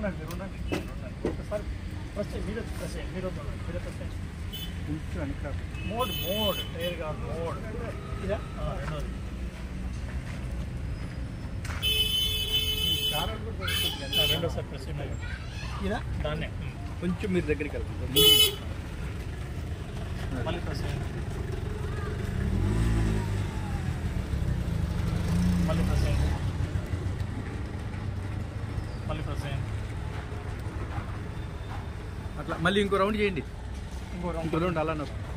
ఉండండి మీరు ఉండండి మీరు ఉండండి ఒకసారి ఫస్ట్ మీరు ప్రెస్ చేయండి మీరు వద్దు ఉండండి. మీరు ప్రెస్ చేయండి కొంచెం వెనక మోడ్ మోడ్ క్లియర్ కాదు మోడ్ ఇదా ఆ, రెండోది ఆ, రెండోసారి ప్రెస్ చేయండి ఇదా దాన్నే ఉమ్. కొంచెం మీరు దగ్గరికి వెళ్తాం మళ్ళీ ప్రెస్ చేయండి మళ్ళీ ప్రెస్ చేయండి మళ్ళీ ప్రెస్ చేయండి అట్లా మళ్ళీ ఇంకో రౌండ్ చేయండి ఇంకో రౌండ్ ఇంకో రౌండ్ అలా నొక్కు